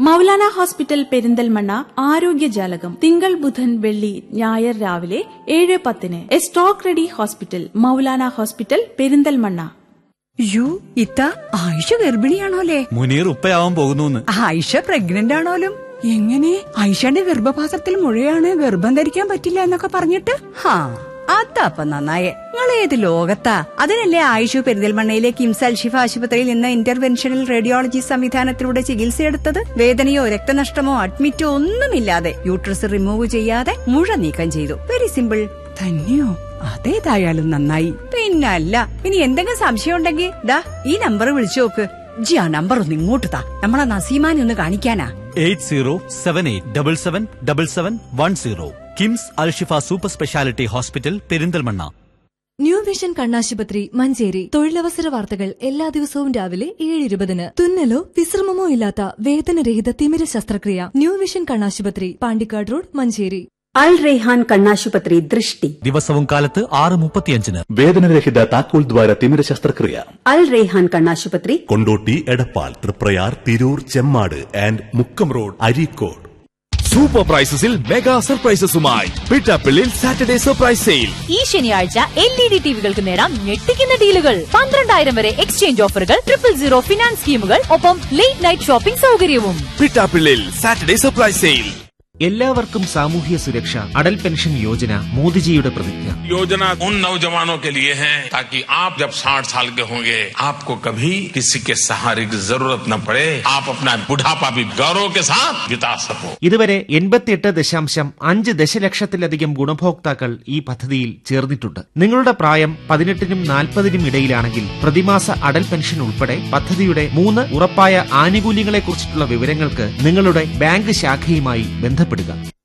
Maulana hospital Perinthalmanna ആരോഗ്യജാലകം തിങ്കൾ ബുധൻ വെള്ളി ഞായർ രാവിലെ ഏഴ് പത്തിന് A stock ready hospital Moulana hospital Perinthalmanna യു ഇത്ത ആയിഷ ഗർഭിണിയാണോലേ മുനീർ ഉപ്പയാവാൻ പോകുന്നു ആയിഷ പ്രഗ്നന്റ് ആണോലും എങ്ങനെ ആയിഷയുടെ ഗർഭപാത്രത്തിൽ മുഴയാണ് ഗർഭം ധരിക്കാൻ പറ്റില്ല എന്നൊക്കെ പറഞ്ഞിട്ട് ഹാ അതപ്പ നന്നായേ നിങ്ങൾ ഏത് ലോകത്താ അതിനല്ലേ ആയിഷു പെരിന്തൽമണ്ണയിലെ കിംസ് അൽഷിഫ ആശുപത്രിയിൽ നിന്ന് ഇന്റർവെൻഷണൽ റേഡിയോളജി സംവിധാനത്തിലൂടെ ചികിത്സയെടുത്തത് വേദനയോ രക്തനഷ്ടമോ അഡ്മിറ്റോ ഒന്നുമില്ലാതെ യൂട്രസ് റിമൂവ് ചെയ്യാതെ മുഴ നീക്കം ചെയ്തു വെരി സിമ്പിൾ തന്നെയോ അതേതായാലും നന്നായി പിന്നല്ല ഇനി എന്തെങ്കിലും സംശയം ഉണ്ടെങ്കിൽ ദാ ഈ നമ്പർ വിളിച്ചു നോക്ക് ജി ആ നമ്പർ ഒന്ന് ഇങ്ങോട്ട് താ നമ്മളെ നസീമാനെ ഒന്ന് കാണിക്കാനാ eight zero seven eight double seven double seven one zero KIMS Al Shifa super speciality hospital Perinthalmanna new vision കണ്ണാശുപത്രി മഞ്ചേരി തൊഴിലവസര വാർത്തകൾ എല്ലാ ദിവസവും രാവിലെ ഏഴ് ഇരുപതിന് തുന്നലോ വിശ്രമമോ ഇല്ലാത്ത വേദനരഹിത തിമിര ശസ്ത്രക്രിയ ന്യൂ വിഷൻ കണ്ണാശുപത്രി പാണ്ടിക്കാട് റോഡ് മഞ്ചേരി അൽ റെയ്ഹാൻ കണ്ണാശുപത്രി ദൃഷ്ടി ദിവസവും കാലത്ത് ആറ് മുപ്പത്തിയഞ്ചിന് വേദനരഹിത താക്കോൽ ദ്വാര തിമിര ശസ്ത്രക്രിയ അൽ റെയ്ഹാൻ കണ്ണാശുപത്രി Kondotty Edappal Triprayar Tirur Chemmad and Mukkam road Areekode super പ്രൈസസിൽ മെഗാ സർപ്രൈസസുമായി പിട്ടാപ്പിള്ളിൽ സാറ്റർഡേ സർപ്രൈസ് സെയിൽ ഈ ശനിയാഴ്ച എൽ ഇ ഡി ടിവികൾക്ക് നേടാം ഞെട്ടിക്കുന്ന ഡീലുകൾ പന്ത്രണ്ടായിരം വരെ എക്സ്ചേഞ്ച് ഓഫറുകൾ ട്രിപ്പിൾ സീറോ ഫിനാൻസ് സ്കീമുകൾ ഒപ്പം ലേറ്റ് നൈറ്റ് ഷോപ്പിംഗ് സൗകര്യവും പിട്ടാപ്പിള്ളിൽ സാറ്റർഡേ സർപ്രൈസ് സെയിൽ എല്ലാവർക്കും സാമൂഹ്യ സുരക്ഷ അടൽ പെൻഷൻ യോജന മോദിജിയുടെ പ്രതിജ്ഞ योजना उन नौजवानों के लिए है ताकि आप जब 60 साल के होंगे आपको कभी किसी के सहारे की जरूरत न पड़े आप अपना बुढ़ापा भी गौरव के साथ बिता सको ഇതുവരെ എൺപത്തിയെട്ട് ദശാംശം അഞ്ച് ദശലക്ഷത്തിലധികം ഗുണഭോക്താക്കൾ ഈ പദ്ധതിയിൽ ചേർന്നിട്ടുണ്ട് നിങ്ങളുടെ പ്രായം പതിനെട്ടിനും നാൽപ്പതിനും ഇടയിലാണെങ്കിൽ പ്രതിമാസ അടൽ പെൻഷൻ ഉൾപ്പെടെ പദ്ധതിയുടെ മൂന്ന് ഉറപ്പായ ആനുകൂല്യങ്ങളെക്കുറിച്ചിട്ടുള്ള വിവരങ്ങൾക്ക് നിങ്ങളുടെ ബാങ്ക് ശാഖയുമായി ബന്ധപ്പെടുക